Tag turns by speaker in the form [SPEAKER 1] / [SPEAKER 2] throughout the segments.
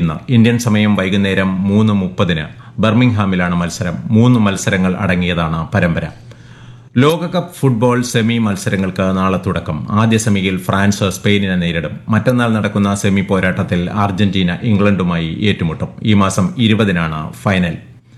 [SPEAKER 1] ഇന്ന് ഇന്ത്യൻ സമയം വൈകുന്നേരം മൂന്ന് മുപ്പതിന് ബർമിംഗ്ഹാമിലാണ് മത്സരം മൂന്ന് മത്സരങ്ങൾ അടങ്ങിയതാണ് പരമ്പര ലോകകപ്പ് ഫുട്ബോൾ സെമി മത്സരങ്ങൾക്ക് നാളെ തുടക്കം ആദ്യ സെമിയിൽ ഫ്രാൻസ് സ്പെയിനിനെ നേരിടും മറ്റന്നാൾ നടക്കുന്ന സെമി പോരാട്ടത്തിൽ അർജന്റീന ഇംഗ്ലണ്ടുമായി ഏറ്റുമുട്ടും ഈ മാസം ഇരുപതിനാണ് ഫൈനൽ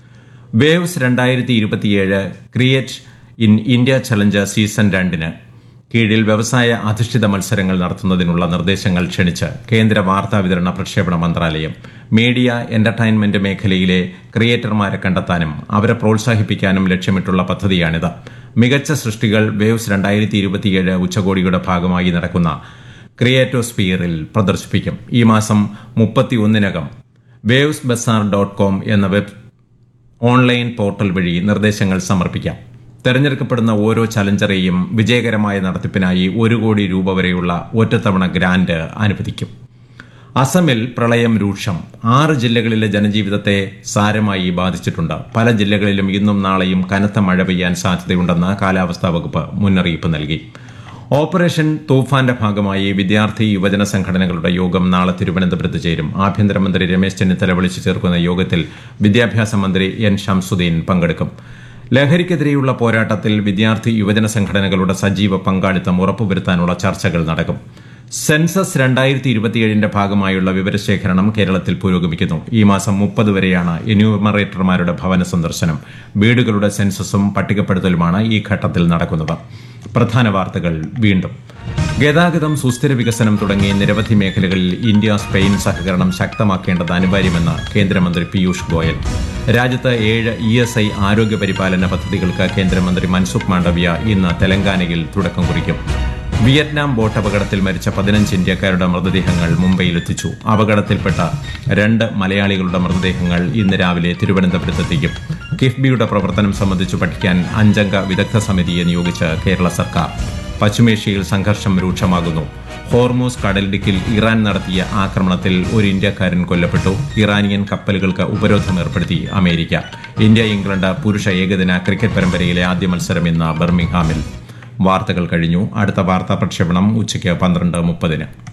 [SPEAKER 1] വേവ്സ് രണ്ടായിരത്തി ഇരുപത്തിയേഴ് create in India challenge season രണ്ടിന് കീഴിൽ വ്യവസായ അധിഷ്ഠിത മത്സരങ്ങൾ നടത്തുന്നതിനുള്ള നിർദ്ദേശങ്ങൾ ക്ഷണിച്ച് കേന്ദ്ര വാർത്താ വിതരണ പ്രക്ഷേപണ മന്ത്രാലയം മീഡിയ എന്റർടൈൻമെന്റ് മേഖലയിലെ ക്രിയേറ്റർമാരെ കണ്ടെത്താനും അവരെ പ്രോത്സാഹിപ്പിക്കാനും ലക്ഷ്യമിട്ടുള്ള പദ്ധതിയാണിത് മികച്ച സൃഷ്ടികൾ വേവ്സ് രണ്ടായിരത്തി ഇരുപത്തിയേഴ് ഉച്ചകോടിയുടെ ഭാഗമായി നടക്കുന്ന ക്രിയേറ്റോസ്ഫിയറിൽ പ്രദർശിപ്പിക്കും ഈ മാസം മുപ്പത്തിയൊന്നിനകം വേവ്സ് ബസാർ ഡോട്ട് കോം എന്ന വെബ് ഓൺലൈൻ പോർട്ടൽ വഴി നിർദ്ദേശങ്ങൾ സമർപ്പിക്കാം തെരഞ്ഞെടുക്കപ്പെടുന്ന ഓരോ ചലഞ്ചറെയും വിജയകരമായ നടത്തിപ്പിനായി ഒരു കോടി രൂപ വരെയുള്ള ഒറ്റത്തവണ ഗ്രാന്റ് അനുവദിക്കും അസമിൽ പ്രളയം രൂക്ഷം ആറ് ജില്ലകളിലെ ജനജീവിതത്തെ സാരമായി ബാധിച്ചിട്ടുണ്ട് പല ജില്ലകളിലും ഇന്നും നാളെയും കനത്ത മഴ പെയ്യാൻ സാധ്യതയുണ്ടെന്ന് കാലാവസ്ഥാ വകുപ്പ് മുന്നറിയിപ്പ് നൽകി ഓപ്പറേഷൻ തൂഫാന്റെ ഭാഗമായി വിദ്യാർത്ഥി യുവജന സംഘടനകളുടെ യോഗം നാളെ തിരുവനന്തപുരത്ത് ചേരും ആഭ്യന്തരമന്ത്രി രമേശ് ചെന്നിത്തല വിളിച്ചു ചേർക്കുന്ന യോഗത്തിൽ വിദ്യാഭ്യാസ മന്ത്രി എൻ ഷംസുദ്ദീൻ പങ്കെടുക്കും ലഹരിക്കെതിരെയുള്ള പോരാട്ടത്തിൽ വിദ്യാർത്ഥി യുവജന സംഘടനകളുടെ സജീവ പങ്കാളിത്തം ഉറപ്പുവരുത്താനുള്ള ചർച്ചകൾ നടക്കും സെൻസസ് രണ്ടായിരത്തി ഇരുപത്തിയേഴിന്റെ ഭാഗമായുള്ള വിവരശേഖരണം കേരളത്തിൽ പുരോഗമിക്കുന്നു ഈ മാസം മുപ്പത് വരെയാണ് എന്യൂമറേറ്റർമാരുടെ ഭവന സന്ദർശനം വീടുകളുടെ സെൻസസും പട്ടികപ്പെടുത്തലുമാണ് ഈ ഘട്ടത്തിൽ നടക്കുന്നത് പ്രധാന വാർത്തകൾ വീണ്ടും ഗതാഗതം സുസ്ഥിര വികസനം തുടങ്ങി നിരവധി മേഖലകളിൽ ഇന്ത്യ സ്പെയിൻ സഹകരണം ശക്തമാക്കേണ്ടത് അനിവാര്യമെന്ന് കേന്ദ്രമന്ത്രി പീയൂഷ് ഗോയൽ രാജ്യത്ത് ഏഴ് ഇ എസ് ഐ ആരോഗ്യ പരിപാലന പദ്ധതികൾക്ക് കേന്ദ്രമന്ത്രി മൻസുഖ് മാണ്ഡവ്യ ഇന്ന് തെലങ്കാനയിൽ തുടക്കം കുറിക്കും വിയറ്റ്നാം ബോട്ട് അപകടത്തിൽ മരിച്ച പതിനഞ്ച് ഇന്ത്യക്കാരുടെ മൃതദേഹങ്ങൾ മുംബൈയിലെത്തിച്ചു അപകടത്തിൽപ്പെട്ട രണ്ട് മലയാളികളുടെ മൃതദേഹങ്ങൾ ഇന്ന് രാവിലെ തിരുവനന്തപുരത്തെത്തിക്കും കിഫ്ബിയുടെ പ്രവർത്തനം സംബന്ധിച്ച് പഠിക്കാൻ അഞ്ചംഗ വിദഗ്ധ സമിതിയെ നിയോഗിച്ച് കേരള സർക്കാർ പശ്ചിമേഷ്യയിൽ സംഘർഷം രൂക്ഷമാകുന്നു ഹോർമൂസ് കടലിടുക്കിൽ ഇറാൻ നടത്തിയ ആക്രമണത്തിൽ ഒരു ഇന്ത്യക്കാരൻ കൊല്ലപ്പെട്ടു ഇറാനിയൻ കപ്പലുകൾക്ക് ഉപരോധം ഏർപ്പെടുത്തി അമേരിക്ക ഇന്ത്യ ഇംഗ്ലണ്ട് പുരുഷ ഏകദിന ക്രിക്കറ്റ് പരമ്പരയിലെ ആദ്യ മത്സരം ഇന്ന് ബർമിംഗ്ഹാമിൽ വാർത്തകൾ കഴിഞ്ഞു അടുത്ത വാർത്താ പ്രക്ഷേപണം ഉച്ചയ്ക്ക് പന്ത്രണ്ട് മുപ്പതിന്